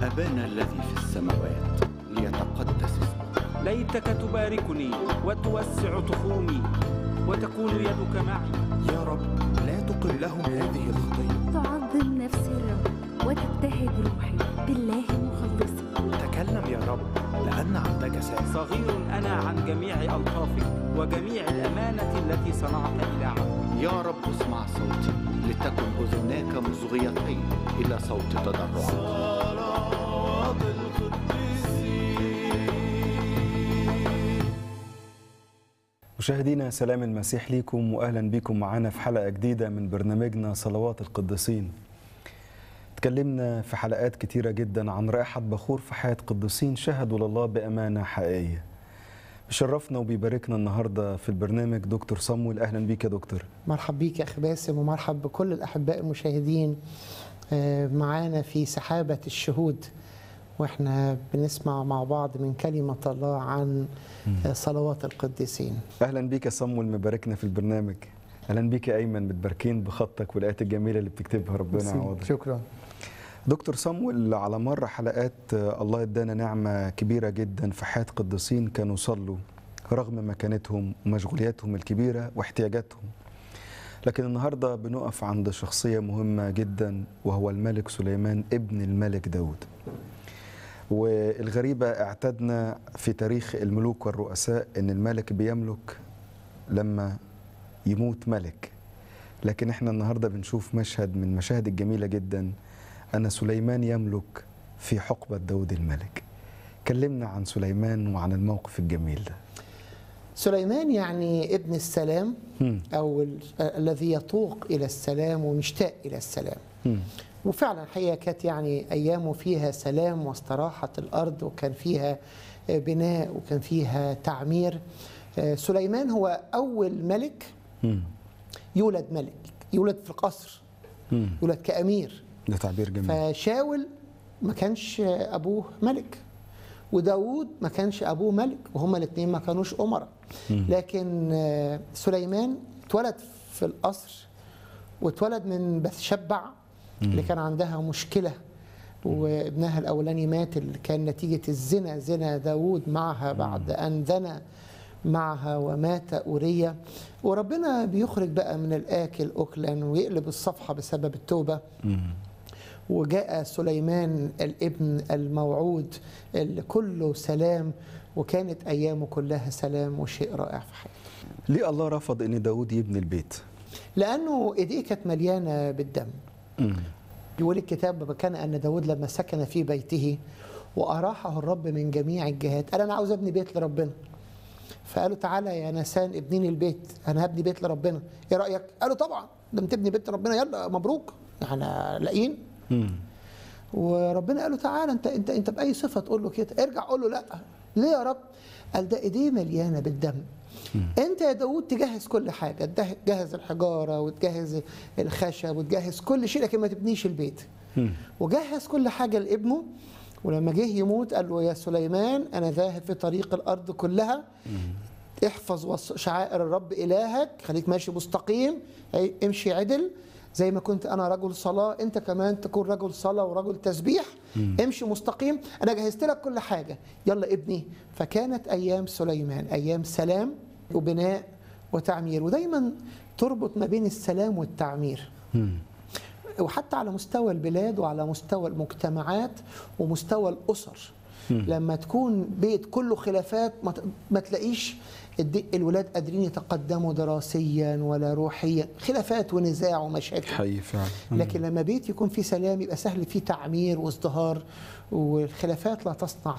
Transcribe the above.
أبانا الذي في السماوات ليتقدس اسمك ليتك تباركني وتوسع تخومي وتكون يدك معي يا رب لا تقل لهم هذه الخطية تعظم نفسي الرب وتبتهج روحي بالله مخلصي تكلم يا رب لأن عبدك سامع صغير أنا عن جميع ألطافك وجميع الأمانة التي صنعت إلى عبدك يا رب اسمع صوتي لتكن أذناك مصغيتين إلى صوت تضرعي مشاهدينا سلام المسيح ليكم واهلا بكم معنا في حلقه جديده من برنامجنا صلوات القديسين. اتكلمنا في حلقات كتيره جدا عن رائحه بخور في حياه قديسين شهدوا لله بامانه حقيقيه. بشرفنا وبيباركنا النهارده في البرنامج دكتور صمويل اهلا بيك يا دكتور. مرحب بيك يا اخي باسم ومرحب بكل الاحباء المشاهدين آه، معانا في سحابه الشهود واحنا بنسمع مع بعض من كلمه الله عن آه، صلوات القديسين اهلا بيك يا صمويل مباركنا في البرنامج. اهلا بيك يا ايمن متباركين بخطك والايات الجميله اللي بتكتبها ربنا يعوضك. شكرا دكتور صمويل على مر حلقات آه، الله ادانا نعمة كبيرة جدا في حياة قديسين كانوا صلوا رغم مكانتهم ومشغولياتهم الكبيرة واحتياجاتهم لكن النهاردة بنقف عند شخصية مهمة جدا وهو الملك سليمان ابن الملك داود والغريبة اعتدنا في تاريخ الملوك والرؤساء ان الملك بيملك لما يموت ملك لكن احنا النهاردة بنشوف مشهد من المشاهد الجميلة جدا أن سليمان يملك في حقبة داود الملك كلمنا عن سليمان وعن الموقف الجميل ده سليمان يعني ابن السلام مم. او ال- آه، الذي يطوق الى السلام ومشتاق الى السلام مم. وفعلا الحقيقه كانت يعني ايامه فيها سلام واستراحه الارض وكان فيها آه، بناء وكان فيها تعمير آه، سليمان هو اول ملك مم. يولد ملك يولد في القصر مم. يولد كامير ده تعبير جميل فشاول ما كانش ابوه ملك وداود ما كانش ابوه ملك وهما الاثنين ما كانوش امراء لكن آه، سليمان اتولد في القصر واتولد من بثشبع اللي كان عندها مشكله وابنها الاولاني مات اللي كان نتيجه الزنا زنا داود معها بعد ان زنى معها ومات أوريا وربنا بيخرج بقى من الآكل أكلا ويقلب الصفحة بسبب التوبة وجاء سليمان الابن الموعود اللي كله سلام وكانت أيامه كلها سلام وشيء رائع في حياته ليه الله رفض ان داود يبني البيت لأنه إيديه كانت مليانة بالدم مم. يقول الكتاب كان أن داود لما سكن في بيته وأراحه الرب من جميع الجهات قال أنا عاوز أبني بيت لربنا فقالوا تعالى يا نسان ابنيني البيت أنا هبني بيت لربنا إيه رأيك؟ قالوا طبعا لما تبني بيت لربنا يلا مبروك احنا لاقيين مم. وربنا قال له تعالى انت انت انت باي صفه تقول له كده ارجع قول له لا ليه يا رب قال ده ايديه مليانه بالدم انت يا داود تجهز كل حاجه تجه- تجهز الحجاره وتجهز الخشب وتجهز كل شيء لكن ما تبنيش البيت مم. وجهز كل حاجه لابنه ولما جه يموت قال له يا سليمان انا ذاهب في طريق الارض كلها احفظ وص- شعائر الرب الهك خليك ماشي مستقيم أي- امشي عدل زي ما كنت انا رجل صلاه انت كمان تكون رجل صلاه ورجل تسبيح امشي مستقيم انا جهزت لك كل حاجه يلا ابني فكانت ايام سليمان ايام سلام وبناء وتعمير ودايما تربط ما بين السلام والتعمير مم. وحتى على مستوى البلاد وعلى مستوى المجتمعات ومستوى الاسر لما تكون بيت كله خلافات ما, ت- ما تلاقيش الد- الولاد قادرين يتقدموا دراسيا ولا روحيا خلافات ونزاع ومشاكل حقيقي فعلا مم. لكن لما بيت يكون فيه سلام يبقى سهل فيه تعمير وازدهار والخلافات لا تصنع